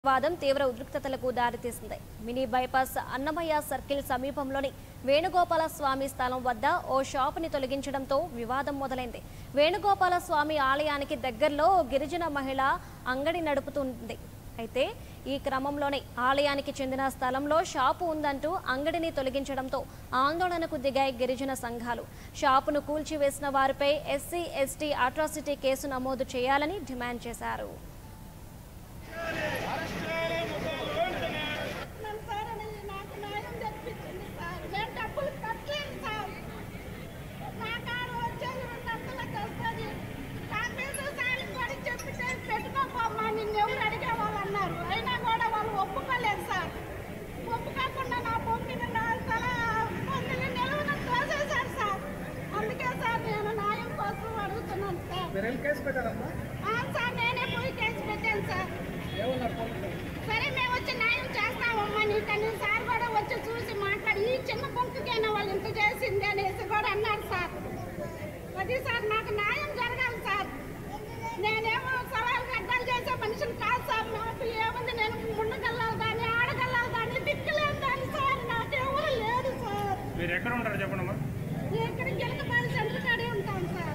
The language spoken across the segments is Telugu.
వాదం తీవ్ర ఉద్రిక్తతలకు దారితీసింది మినీ బైపాస్ అన్నమయ్య సర్కిల్ సమీపంలోని వేణుగోపాల స్వామి స్థలం వద్ద ఓ షాపుని తొలగించడంతో వివాదం మొదలైంది వేణుగోపాల స్వామి ఆలయానికి దగ్గరలో ఓ గిరిజన మహిళ అంగడి నడుపుతుంది అయితే ఈ క్రమంలోనే ఆలయానికి చెందిన స్థలంలో షాపు ఉందంటూ అంగడిని తొలగించడంతో ఆందోళనకు దిగాయి గిరిజన సంఘాలు షాపును కూల్చివేసిన వారిపై ఎస్సీ ఎస్టీ అట్రాసిటీ కేసు నమోదు చేయాలని డిమాండ్ చేశారు నన్ను సార్ అనేది నాకు న్యాయం తెప్పించింది సార్ నేను డబ్బులు కట్టలేను సార్ నా కారు వచ్చేది రెండు వందలకు వస్తుంది కాంగ్రెస్ సార్ కూడా చెప్పితే పెట్టుకోమ్మా నిన్ను ఎవరు అడిగేవాళ్ళు అన్నారు అయినా కూడా వాళ్ళు ఒప్పుకోలేదు సార్ ఒప్పుకోకుండా నా పొంగిన నా తల పొంగిన నిలువున తోసేశారు సార్ అందుకే సార్ నేను న్యాయం కోసం అడుగుతున్నాను సార్ మీరేం కేసు పెట్టారమ్మా ఆ సార్ నేనే పోయి కేసు పెట్టాను సార్ ఏమన్నారు పోలీసులు సరే మేము వచ్చి న్యాయం చేస్తామమ్మా నీకని సార్ కూడా వచ్చి చూసి మాట్లాడి ఈ చిన్న బొంకుకైనా వాళ్ళు ఇంత చేసింది అనేసి కూడా అన్నారు సార్ అది సార్ నాకు న్యాయం జరగాలి సార్ నేనేమో సవాల్ గడ్డలు చేసే మనిషిని కాదు సార్ నాకు ఏముంది నేను ముందుకెళ్ళాలి కానీ ఆడగల్లాలి కానీ దిక్కులేదు కానీ సార్ నాకెవరు లేదు సార్ మీరు ఎక్కడ ఉంటారు చెప్పండమ్మా ఇక్కడ గిలకపాలి సెంటర్ కాడే ఉంటాం సార్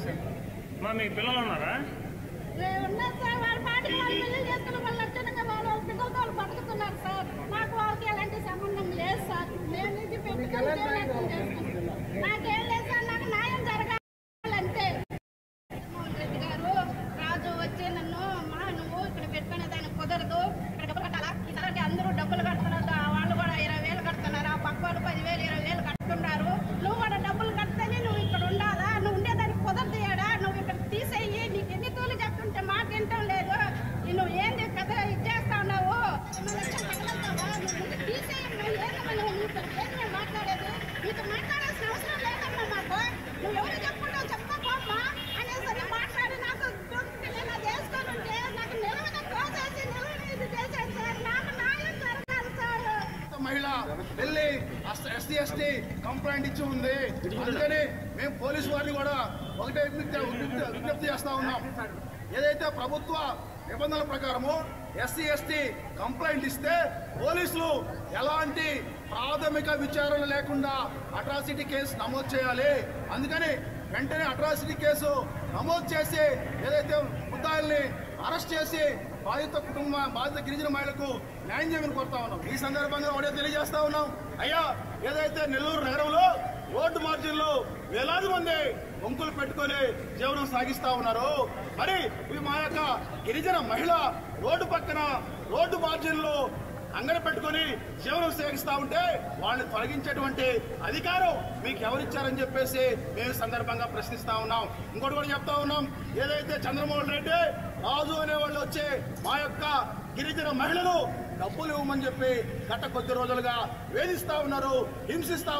మా మీకు పిల్లలు ఉన్నారా ఉన్నా సార్ వాళ్ళ పాటికి వాళ్ళు పెళ్లి చేసుకుని వాళ్ళు అచ్చనగా వాళ్ళ వాళ్ళ పిల్లలతో వాళ్ళు బతుకుతున్నారు సార్ నాకు వాళ్ళకి ఎలాంటి సంబంధం లేదు సార్ నేను ఇది పెట్టుకుని జీవనం చేసుకుంటున్నాను. నాకేం లేదు సార్ నాకు న్యాయం జరగాలంటే జగన్మోహన్ రెడ్డి గారు రాజు వచ్చి నన్ను మా నువ్వు ఇక్కడ పెట్టుకునే దానికి కుదరదు ఇక్కడ డబ్బులు కట్టాలా ఇతరులకి అందరూ డబ్బులు కడుతున్నారు ఆ వాళ్ళు కూడా ఇరవై వేలు కడుతున్నారు ఆ పక్క వాళ్ళు పదివేలు ఇరవై వేలు కడుతున్నారు నువ్వు కూడా డబ్బులు కడితేనే నువ్వు ఇక్కడ ఉండాలా నువ్వు ఉండేదానికి కుదరదు ఏడా నువ్వు ఇక్కడ తీసేయి నీకు ఎన్ని తూలు చెప్తుంటే మాకేంటం లేదు ఈ నువ్వు ఏంది కథ ఇచ్చేస్తా ఉన్నావు ఏమన్నా వచ్చి తగలతావా? నువ్వు ముందు తీసేయమ్మా ఏందమ్మా నువ్వు నీతో ఏంది మేము మాట్లాడేది నీతో మాట్లాడాల్సిన అవసరం లేదమ్మా మాకు నువ్వు ఎవరు చెప్పుకుంటావు చెప్పమ్మా అనేసరి మాట్లాడి నాకు దొరికి నేను అది వేసుకొని ఉంటే నాకు నిలవన కోసేసి నిలవన ఇది చేశాను సార్ నాకు న్యాయం జరగాలి సార్ మహిళ వెళ్ళి ఎస్సీ ఎస్టీ కంప్లైంట్ ఇచ్చి ఉంది అందుకని మేము పోలీసు వారిని కూడా ఒకటే విజ్ఞప్తి విజ్ఞప్తి- విజ్ఞప్తి చేస్తా ఉన్నాం ఏదైతే ప్రభుత్వ నిబంధనల ప్రకారము ఎస్సీ ఎస్టీ కంప్లైంట్ ఇస్తే పోలీసులు ఎలాంటి ప్రాథమిక విచారణ లేకుండా అట్రాసిటీ కేసు నమోదు చేయాలి అందుకని వెంటనే అట్రాసిటీ కేసు నమోదు చేసి ఏదైతే ముద్దాయిల్ని అరెస్ట్ చేసి బాధిత కుటుంబ బాధిత గిరిజన మహిళలకు న్యాయం చేయమని కోరుతా ఉన్నాం ఈ సందర్భంగా ఒకటే తెలియజేస్తా ఉన్నాం అయ్యా ఏదైతే నెల్లూరు నగరంలో రోడ్డు మార్జిన్లో వేలాది మంది వంకులు పెట్టుకొని జీవనం సాగిస్తా ఉన్నారు మరి ఈ మా యొక్క గిరిజన మహిళ రోడ్డు పక్కన రోడ్డు మార్జిన్లో అంగడి పెట్టుకొని జీవనం సాగిస్తా ఉంటే వాళ్ళని తొలగించేటువంటి అధికారం మీకు ఎవరిచ్చారని చెప్పేసి మేము ఈ సందర్భంగా ప్రశ్నిస్తా ఉన్నాం ఇంకోటి కూడా చెప్తా ఉన్నాం ఏదైతే చంద్రమోహన్ రెడ్డి రాజు అనే వాళ్ళు వచ్చి మా యొక్క గిరిజన మహిళలు డబ్బులు ఇవ్వమని చెప్పి గత కొద్ది రోజులుగా వేధిస్తా ఉన్నారు హింసిస్తా